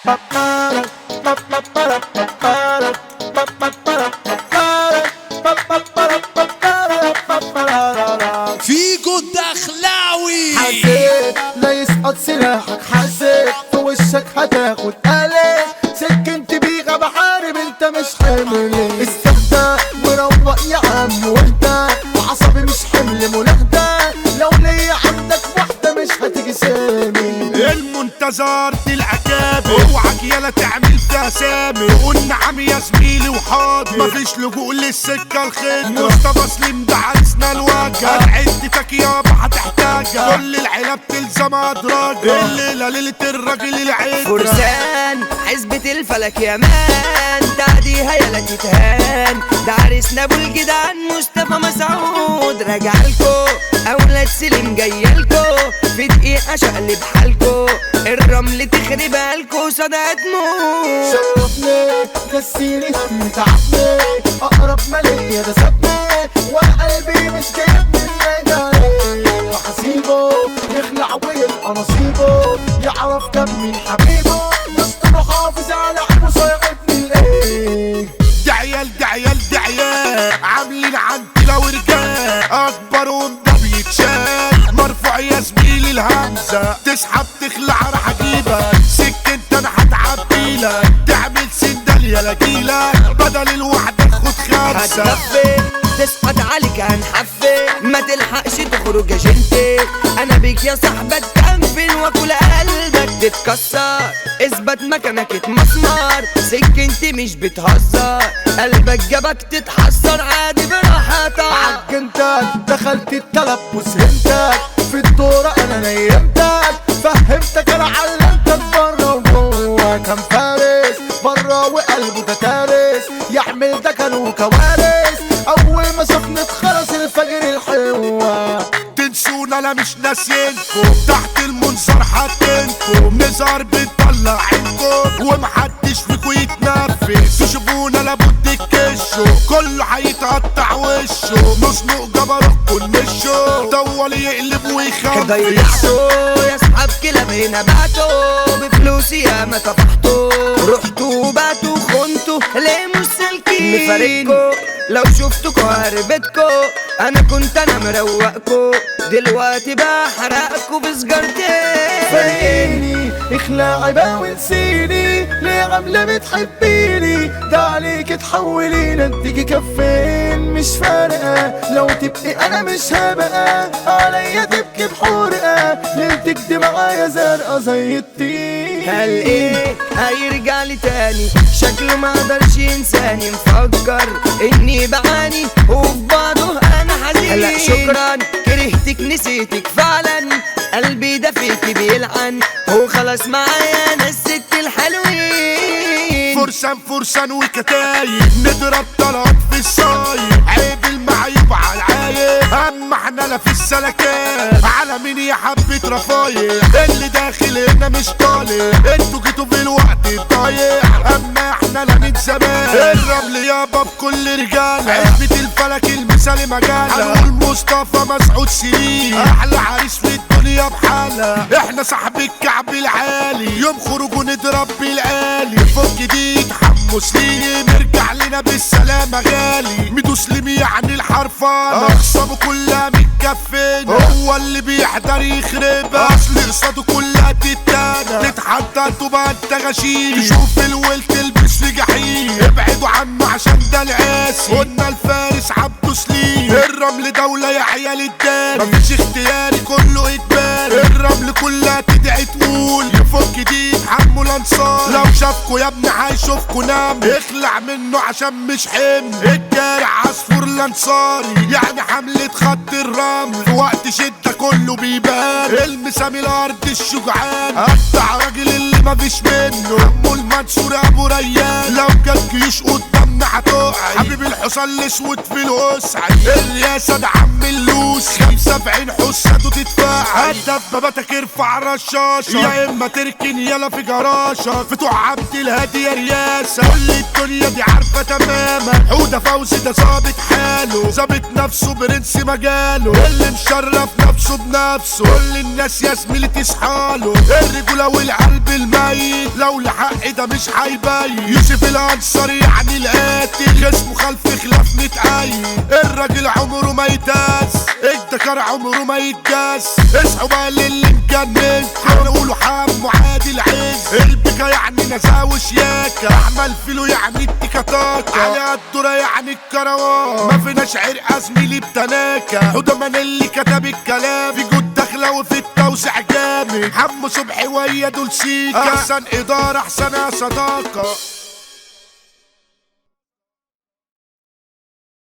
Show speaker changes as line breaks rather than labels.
فيجو الدخلاوي
حسيت لا يسقط سلاحك حسيت في وشك هتاخد قلق سكنت بيغا بحارب انت مش حمل استهدى مروق يا عم وانت عصبي مش حمل منهدى لو ليا عندك واحدة مش هتيجي سامي
المنتظر دي العجابة اوعك يلا تعمل فيها سامي قول نعم يا زميلي وحاضر مفيش لجوء للسكة الخضرا مصطفى سليم ده عرسنا الوجه عدتك يابا هتحتاجها كل العيلة بتلزم ادراجها الليلة ليلة الراجل العيد
فرسان حزبة الفلك يا مان تعديها يلا تتهان ده عريسنا ابو الجدعان مصطفى مسعود راجعلكو اولاد سليم جايلكو في دقيقة شقلب حالكو الرمل تخربها لكو صدقت موت
شرفني نسيني هم تعبني اقرب ما ليا ده سابني وقلبي مش جايبني النجاة وحسيبه يخلع ويبقى نصيبه يعرف كم من حبيبه مش محافظ على عمو صيغتني الايه
دي عيال دي عيال دي عيال عاملين عنتلة ورجال اكبر ومده بيتشال مرفوع يا زميلي الهمزة تسحب تخلع راح اجيبك سكنت انا هتعبيلك تعمل سندال يا لاجيلك بدل الوحدة خد خمسة
هتدفي تسقط عليك هنحفي ما تلحقش تخرج يا جنتي انا بيك يا صاحبة تنفن واكل قلبك تتكسر اثبت مكانك اتمسمر سكنتي مش بتهزر قلبك جابك تتحسر عادي براحتك
عجنتك دخلت الطلب وسهمتك في الدورة انا نيمتك فهمتك انا علمتك بره وجوه كان فارس بره وقلبه ده تارس يحمل ده كانوا كوارث اول ما شفنا اتخرس الفجر الحلوة
تنسونا انا مش ناسينكم تحت المنظر حاطينكم نزار بنطلع عينكم ومحدش فيكم يتنفس تشوفونا لابد تكشوا كله هيتقطع وشه نصنق جبروتكم نشوا طول يقلب ويخفش
ضيعتوا يا اصحاب كلاب هنا بعتوا بفلوسي يا ما طفحتوا رحتوا وبعتوا خنتوا ليه مش سالكين مفارقكوا لو شفتكوا هربتكوا انا كنت انا مروقكوا دلوقتي بحرقكوا بسجارتين
فارقني اخلعي بقى ونسيني ليه عاملة بتحبيني ده عليك تحولينا تيجي كفين مش فارقة لو تبقي انا مش هبقى عليا تبكي بحرقة ليلتك دي معايا زرقاء زي الطين
قال ايه هيرجع لي تاني شكله ما قدرش ينساني مفكر اني بعاني وبعضه انا حزين لا شكرا كرهتك نسيتك فعلا قلبي ده فيكي بيلعن هو خلاص معايا انا الست الحلوين
فرسان فرسان وكتايب نضرب طلعت في الصايب عيب المعيب على العايب اما احنا لا في السلكات على مين يا حبة رفايع اللي داخل هنا مش طالع انتوا جيتوا في الوقت الضايع اما احنا لا من زمان الرمل يابا بكل رجالة عزبة الفلك المثالي مجالة هنقول مصطفى مسعود سليم احلى عريس في الدنيا بحالة احنا صاحب الكعب العالي يوم خروجه نضرب بالآلي فوق جديد حمو سليم ارجع لنا بالسلامة غالي ميدو سليم يعني الحرفانة اخصامه كلها متكفنة هو اللي بيحضر يخرب اصل قصاده كلها تتانة تتحدى تبقى انت غشيم تشوف الول تلبس في جحيم ابعدوا عنه عشان ده العاسي قلنا الفارس عبده سليم الرمل دولة يا عيال الدار مفيش اختياري كله اجباري الرمل كلها تدعي تقول يفك دي حمو الانصار لو شافكوا يا ابني هيشوفكوا نام اخلع منه عشان مش حمل الجارع عصفور الانصاري يعني حملة خط الرمل في وقت شدة كله بيبان المسامي الارض الشجعان قطع راجل اللي مفيش منه عمو المنصور ابو ريان لو جت جيوش قدامنا هتقع حبيب الحصان الاسود في الوسع الرياسة ده عم اللوس خمسة في عين حسته تدفع دبابتك ارفع رشاشة يا اما تركن يلا في جراشة فتوع عبد الهادي يا رياسة كل الدنيا دي عارفة تماما حودة فوزي ده ظابط حاله ظابط نفسه برنس مجاله اللي مشرف نفسه بنفسه كل الناس يا زميلي تصحاله الرجولة والقلب الميت مبين لو لحق ده مش هيبين يوسف الانصاري يعني القاتل جسمه خلف خلاف متقيم الراجل عمره ما يداس الدكار عمره ما يتجاس اصحوا بقى للي مجنن هنقولوا حمو عادل عز البكا يعني نزاهة وشياكة احمل فيلو يعني التيكاتاكا على الدورة يعني الكروان ما فيناش عرق زميلي بتناكة هدى اللي كتب الكلام في جود داخلة وفي التوسع جامد حمو صبحي ويا دول سيكا احسن ادارة احسن صداقة